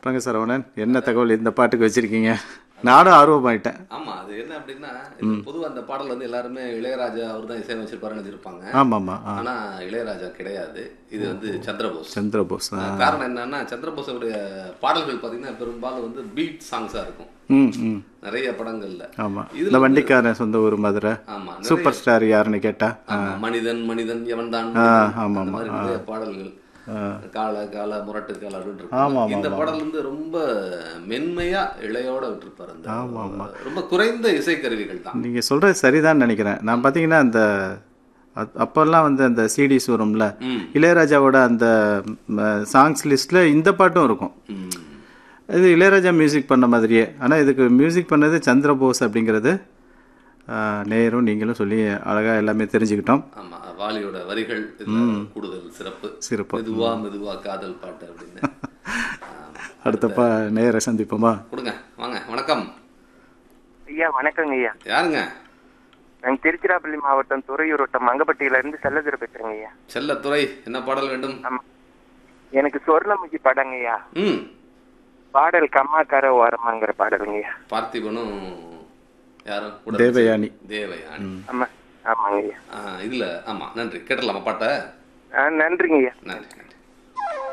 அப்புறங்க சரவணன் என்ன தகவல் இந்த பாட்டுக்கு வச்சிருக்கீங்க நானும் ஆர்வமாயிட்டேன் ஆமா அது என்ன அப்படின்னா இது பொதுவா அந்த பாடல் வந்து எல்லாருமே இளையராஜா அவர் தான் இசையமைச்சிருப்பாருன்னு நினைச்சிருப்பாங்க ஆமாம்மா ஆ ஆனா இளையராஜா கிடையாது இது வந்து சந்திரபோஸ் சந்திரபோஸ் ஆ. காரணம் என்னன்னா சந்திரபோஸ் அவருடைய பாடல்கள் பாத்தீங்கன்னா பெரும்பாலும் வந்து பீட் சாங்ஸா இருக்கும் ம் ம் நிறைய படங்கள்ல ஆமாம் இதுல இந்த வண்டிக்காரன் சொந்த ஊர் மதுரை ஆமா நிறைய- சூப்பர் ஸ்டார் யாருன்னு கேட்டா ஆமா, மனிதன் மனிதன் எவன்தான் ஆமா, அந்த மாதிரி நிறைய பாடல்கள் கால கால முரட்டு கால அப்படின்னு ஆமா, இருக்கும் இந்த பாடல் வந்து ரொம்ப மென்மையா இழையோட விட்டுருப்பாரு அந்த ரொம்ப குறைந்த இசைக்கருவிகள் தான் நீங்க சொல்றது சரிதான் நினைக்கிறேன் நான் பாத்தீங்கன்னா அந்த அப்- அப்பெல்லாம் வந்து அந்த சிடிஸ் வரும்ல ம். இளையராஜாவோட அந்த சாங்ஸ் லிஸ்ட்ல இந்த பாட்டும் இருக்கும் ம். இது இளையராஜா மியூசிக் பண்ண மாதிரியே ஆனா இதுக்கு மியூசிக் பண்ணது சந்திரபோஸ் அப்படிங்கிறது ஆ, நேரும் நீங்களும் சொல்லி அழகா எல்லாமே தெரிஞ்சுக்கிட்டோம் ஆமா வாலியோட வரிகள் இதுல கூடுதல் சிறப்பு சிறப்பு. மெதுவா மெதுவா காதல் பாட்டு அப்படின்னு ஆமா. அடுத்தப்பா நேர சந்திப்போமா கொடுங்க வாங்க வணக்கம் ஐயா வணக்கங்க ஐயா யாருங்க நான் திருச்சிராப்பள்ளி மாவட்டம் துறையூர் வட்டம் மங்கப்பட்டியில இருந்து செல்லதுரை பேசுறேங்க ஐயா செல்லத்துறை என்ன பாடல் வேண்டும் ஆமா எனக்கு சொர்ணமுகி படங்க ஐயா ம் பாடல் கம்மாக்கார ஓரமாங்கிற பாடலுங்க ஐயா பார்த்திபனும் யாரும் கூட தேவயானி. தேவயானி ஆமா ஆமாங்க ஐயா ஆ, இதுல ஆமா நன்றி கேட்டலாமா பாட்டை ஆ, நன்றிங்க ஐயா நன்றி நன்றி